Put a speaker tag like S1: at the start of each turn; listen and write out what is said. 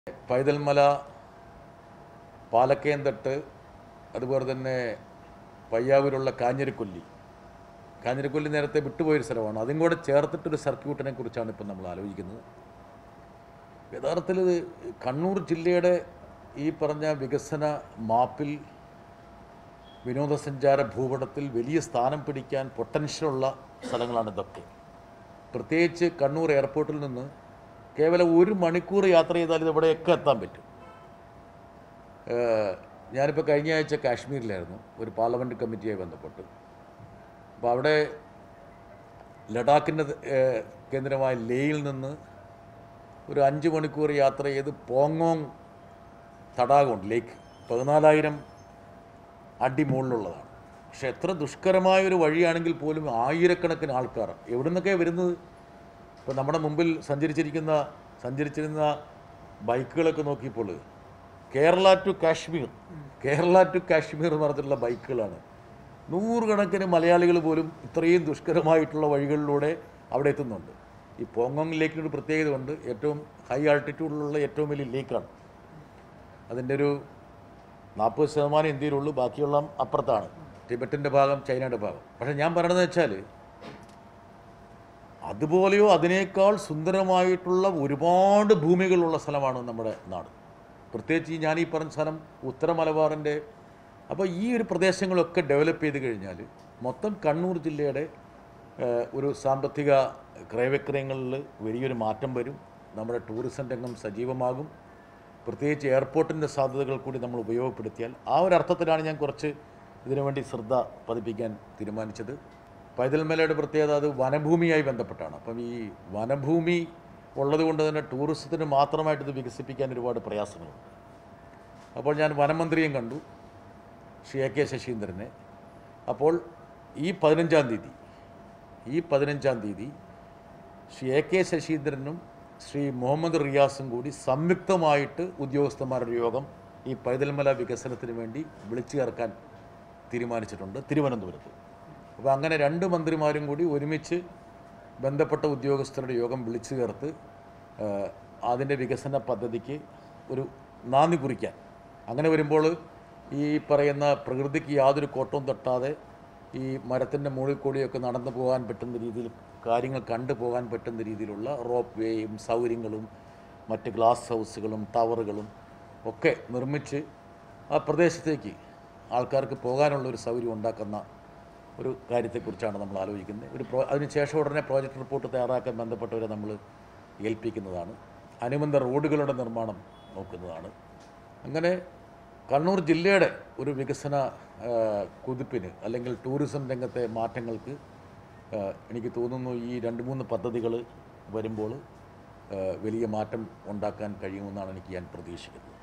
S1: പൈതൽമല പാലക്കയംതട്ട് അതുപോലെ തന്നെ പയ്യാവൂരുള്ള കാഞ്ഞിരക്കൊല്ലി കാഞ്ഞിരക്കൊല്ലി നേരത്തെ വിട്ടുപോയൊരു സ്ഥലമാണ് അതും കൂടെ ചേർത്തിട്ടൊരു സർക്യൂട്ടിനെ കുറിച്ചാണ് ഇപ്പം നമ്മൾ ആലോചിക്കുന്നത് യഥാർത്ഥത്തിൽ ഇത് കണ്ണൂർ ജില്ലയുടെ ഈ പറഞ്ഞ വികസന മാപ്പിൽ വിനോദസഞ്ചാര ഭൂപടത്തിൽ വലിയ സ്ഥാനം പിടിക്കാൻ പൊട്ടൻഷ്യലുള്ള സ്ഥലങ്ങളാണ് ഇതൊക്കെ പ്രത്യേകിച്ച് കണ്ണൂർ എയർപോർട്ടിൽ നിന്ന് കേവലം ഒരു മണിക്കൂർ യാത്ര ചെയ്താൽ ഇത് ഇവിടെയൊക്കെ എത്താൻ പറ്റും ഏഹ് ഞാനിപ്പോൾ കഴിഞ്ഞ ആഴ്ച കാശ്മീരിലായിരുന്നു ഒരു പാർലമെൻറ്റ് കമ്മിറ്റിയായി ബന്ധപ്പെട്ട് അപ്പോൾ അവിടെ ലഡാക്കിൻ്റെ ഏഹ് കേന്ദ്രമായ ലേയിൽ നിന്ന് ഒരു അഞ്ച് മണിക്കൂർ യാത്ര ചെയ്ത് പോങ്ങോങ് തടാകമുണ്ട് ലേക്ക് പതിനാലായിരം അടി മുകളിലുള്ളതാണ് പക്ഷെ എത്ര ദുഷ്കരമായ ഒരു വഴിയാണെങ്കിൽ പോലും ആയിരക്കണക്കിന് ആൾക്കാർ എവിടെ നിന്നൊക്കെയാണ് വരുന്നത് ഇപ്പോൾ നമ്മുടെ മുമ്പിൽ സഞ്ചരിച്ചിരിക്കുന്ന സഞ്ചരിച്ചിരുന്ന ബൈക്കുകളൊക്കെ നോക്കിയപ്പോൾ കേരള ടു കാശ്മീർ കേരള ടു കാശ്മീർ എന്ന് പറഞ്ഞിട്ടുള്ള ബൈക്കുകളാണ് നൂറുകണക്കിന് മലയാളികൾ പോലും ഇത്രയും ദുഷ്കരമായിട്ടുള്ള വഴികളിലൂടെ അവിടെ എത്തുന്നുണ്ട് ഈ പോങ്ങോങ് ലേക്കിനൊരു പ്രത്യേകത ഉണ്ട് ഏറ്റവും ഹൈ ആൾട്ടിറ്റ്യൂഡിലുള്ള ഏറ്റവും വലിയ ലേക്കാണ് അതിൻ്റെ ഒരു നാൽപ്പത് ശതമാനം ഇന്ത്യയിലുള്ളൂ ബാക്കിയുള്ള അപ്പുറത്താണ് ടിബറ്റിൻ്റെ ഭാഗം ചൈനയുടെ ഭാഗം പക്ഷേ ഞാൻ പറയണതെന്ന് വെച്ചാൽ അതുപോലെയോ അതിനേക്കാൾ സുന്ദരമായിട്ടുള്ള ഒരുപാട് ഭൂമികളുള്ള സ്ഥലമാണ് നമ്മുടെ നാട് പ്രത്യേകിച്ച് ഈ ഞാൻ ഈ പറഞ്ഞ സ്ഥലം ഉത്തര മലബാറിൻ്റെ അപ്പോൾ ഈ ഒരു പ്രദേശങ്ങളൊക്കെ ഡെവലപ്പ് ചെയ്ത് കഴിഞ്ഞാൽ മൊത്തം കണ്ണൂർ ജില്ലയുടെ ഏഹ്, ഒരു സാമ്പത്തിക ക്രയവിക്രയങ്ങളിൽ വലിയൊരു മാറ്റം വരും നമ്മുടെ ടൂറിസം രംഗം സജീവമാകും പ്രത്യേകിച്ച് എയർപോർട്ടിൻ്റെ സാധ്യതകൾ കൂടി നമ്മൾ ഉപയോഗപ്പെടുത്തിയാൽ ആ ഒരു അർത്ഥത്തിലാണ് ഞാൻ കുറച്ച് ഇതിനുവേണ്ടി ശ്രദ്ധ പതിപ്പിക്കാൻ തീരുമാനിച്ചത് പൈതൽമലയുടെ പ്രത്യേകത അത് വനഭൂമിയായി ബന്ധപ്പെട്ടാണ് അപ്പം ഈ വനഭൂമി ഉള്ളതുകൊണ്ട് തന്നെ ടൂറിസത്തിന് മാത്രമായിട്ട് ഇത് വികസിപ്പിക്കാൻ ഒരുപാട് പ്രയാസങ്ങളുണ്ട് അപ്പോൾ ഞാൻ വനമന്ത്രിയും കണ്ടു ശ്രീ എ കെ ശശീന്ദ്രനെ അപ്പോൾ ഈ പതിനഞ്ചാം തീയതി ഈ പതിനഞ്ചാം തീയതി ശ്രീ എ കെ ശശീന്ദ്രനും ശ്രീ മുഹമ്മദ് റിയാസും കൂടി സംയുക്തമായിട്ട് ഉദ്യോഗസ്ഥന്മാരുടെ യോഗം ഈ പൈതൽമല വികസനത്തിന് വേണ്ടി വിളിച്ചു ചേർക്കാൻ തീരുമാനിച്ചിട്ടുണ്ട് തിരുവനന്തപുരത്ത് അപ്പോൾ അങ്ങനെ രണ്ട് മന്ത്രിമാരും കൂടി ഒരുമിച്ച് ബന്ധപ്പെട്ട ഉദ്യോഗസ്ഥരുടെ യോഗം വിളിച്ചു ചേർത്ത് ആ, അതിൻ്റെ വികസന പദ്ധതിക്ക് ഒരു നാന്ദി കുറിക്കാൻ അങ്ങനെ വരുമ്പോൾ ഈ പറയുന്ന പ്രകൃതിക്ക് യാതൊരു കോട്ടവും തട്ടാതെ ഈ മരത്തിൻ്റെ മുകളിൽ കൂടിയൊക്കെ നടന്നു പോകാൻ പറ്റുന്ന രീതിയിൽ കാര്യങ്ങൾ കണ്ടു പോകാൻ പറ്റുന്ന രീതിയിലുള്ള റോപ്പ് വേയും സൗകര്യങ്ങളും മറ്റ് ഗ്ലാസ് ഹൗസുകളും ടവറുകളും ഒക്കെ നിർമ്മിച്ച് ആ പ്രദേശത്തേക്ക് ആൾക്കാർക്ക് പോകാനുള്ള ഒരു സൗകര്യം ഉണ്ടാക്കുന്ന ഒരു കാര്യത്തെക്കുറിച്ചാണ് നമ്മൾ ആലോചിക്കുന്നത് ഒരു പ്രോ അതിനുശേഷം ഉടനെ പ്രോജക്റ്റ് റിപ്പോർട്ട് തയ്യാറാക്കാൻ ബന്ധപ്പെട്ടവരെ നമ്മൾ ഏൽപ്പിക്കുന്നതാണ് അനുബന്ധ റോഡുകളുടെ നിർമ്മാണം നോക്കുന്നതാണ് അങ്ങനെ കണ്ണൂർ ജില്ലയുടെ ഒരു വികസന ആ, കുതിപ്പിന് അല്ലെങ്കിൽ ടൂറിസം രംഗത്തെ മാറ്റങ്ങൾക്ക് ആ, എനിക്ക് തോന്നുന്നു ഈ രണ്ട് മൂന്ന് പദ്ധതികൾ വരുമ്പോൾ ആ, വലിയ മാറ്റം ഉണ്ടാക്കാൻ കഴിയുമെന്നാണ് എനിക്ക് ഞാൻ പ്രതീക്ഷിക്കുന്നത്